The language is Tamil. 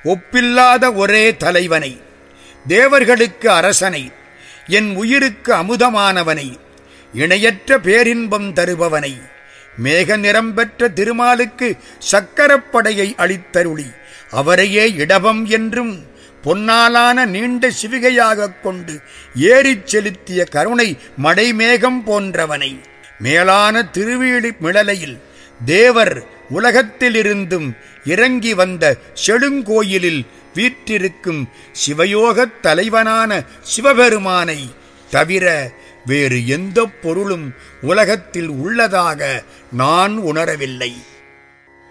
ஒப்பில்லாத ஒரே தலைவனை தேவர்களுக்கு அரசனை என் உயிருக்கு அமுதமானவனை இணையற்ற பேரின்பம் தருபவனை மேக நிறம் பெற்ற திருமாலுக்கு சக்கரப்படையை அளித்தருளி அவரையே இடபம் என்றும் பொன்னாலான நீண்ட சிவிகையாகக் கொண்டு ஏறிச் செலுத்திய கருணை மடைமேகம் போன்றவனை மேலான திருவீழி மிளலையில் தேவர் உலகத்திலிருந்தும் இறங்கி வந்த செழுங்கோயிலில் வீற்றிருக்கும் சிவயோகத் தலைவனான சிவபெருமானை தவிர வேறு எந்த பொருளும் உலகத்தில் உள்ளதாக நான் உணரவில்லை